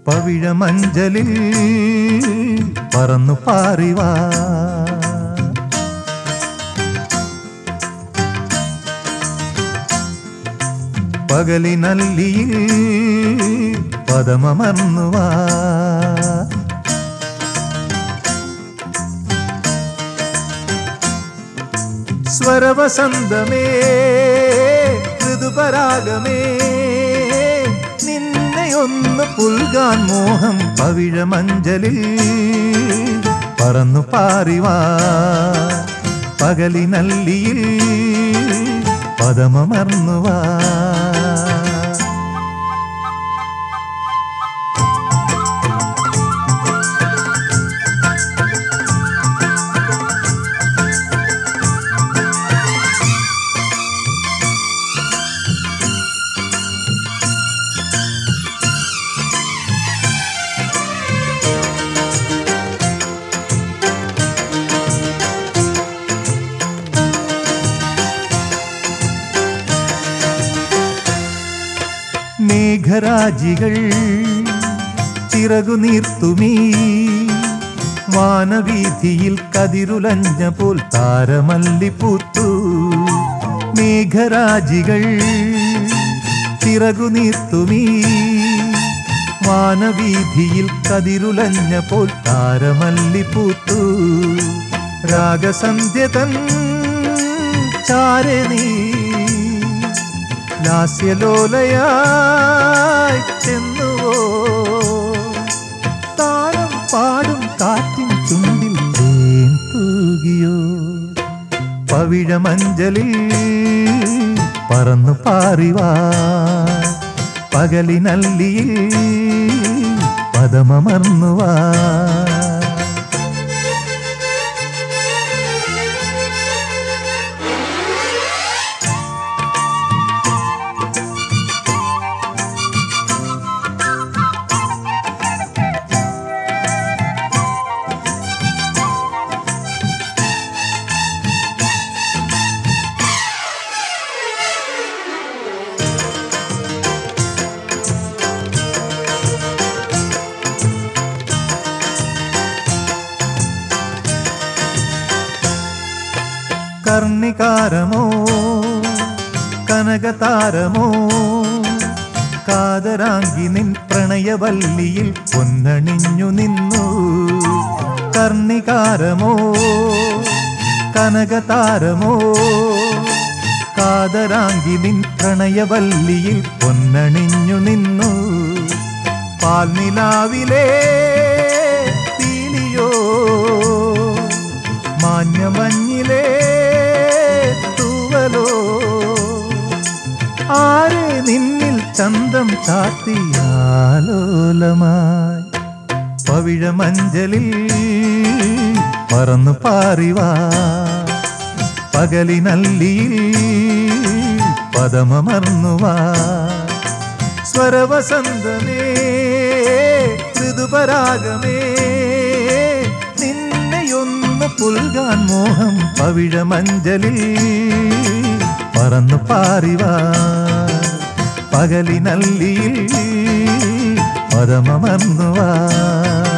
പവിഴമഞ്ചലിൽ പറന്നു പാറിവാ പകലിനല്ലിയിൽ പദമമർന്നുവാ സ്വരവസന്തമേ ഋതുപരാഗമേ നിന്നെയൊന്ന് പുൽകാൻ മോഹം പവിഴമഞ്ചലിൽ പറന്നു പാറിവാ പകലിനല്ലിയിൽ പദമമർന്നുവാ മേഘരാജികൾ ചിറകു നീർത്തുമീ വാനവീഥിയിൽ കതിരുലഞ്ഞ പോൽ താരമല്ലിപ്പൂത്തു മേഘരാജികൾ ചിറകു നീർത്തുമീ വാനവീഥിയിൽ കതിരുലഞ്ഞ പോൽ താരമല്ലിപ്പൂത്തു രാഗസന്ധ്യ തൻ ചാരെ നീ ലാസ്യലോലയായി ചെന്നുവോ താരം പാടും കാറ്റിൻ ചുണ്ടിൽ തേൻ തൂകിയോ പവിഴമഞ്ചലിൽ പറന്നു പാറിവാ പകലിനല്ലിയിൽ പദമമർന്നുവാ കർണികാരമോ കനകതാരമോ കാതരാങ്കി നിൻ പ്രണയവല്ലിയിൽ പൊന്നണിഞ്ഞു നിന്നു കർണികാരമോ കനകതാരമോ കാതരാങ്കി നിൻ പ്രണയവല്ലിയിൽ പൊന്നണിഞ്ഞു നിന്നു പാൽനിലാവിലെ തീലിയോ മാഞ്ഞമഞ്ഞിലേ തൂവലോ ആരെ നിന്നിൽ ചന്തം ചാത്തിയാലോലമായി പവിഴമഞ്ചലിൽ പറന്നു പാറിവാ പകലിനല്ലിയിൽ പദമമർന്നുവാ സ്വരവസന്തമേ ഋതുപരാഗമേ നിന്നെയൊന്ന് പുൽകാൻ മോഹം പവിഴമഞ്ചലിൽ പറന്നു പാറിവാ പകലിനല്ലിയിൽ പദമമർന്നുവാ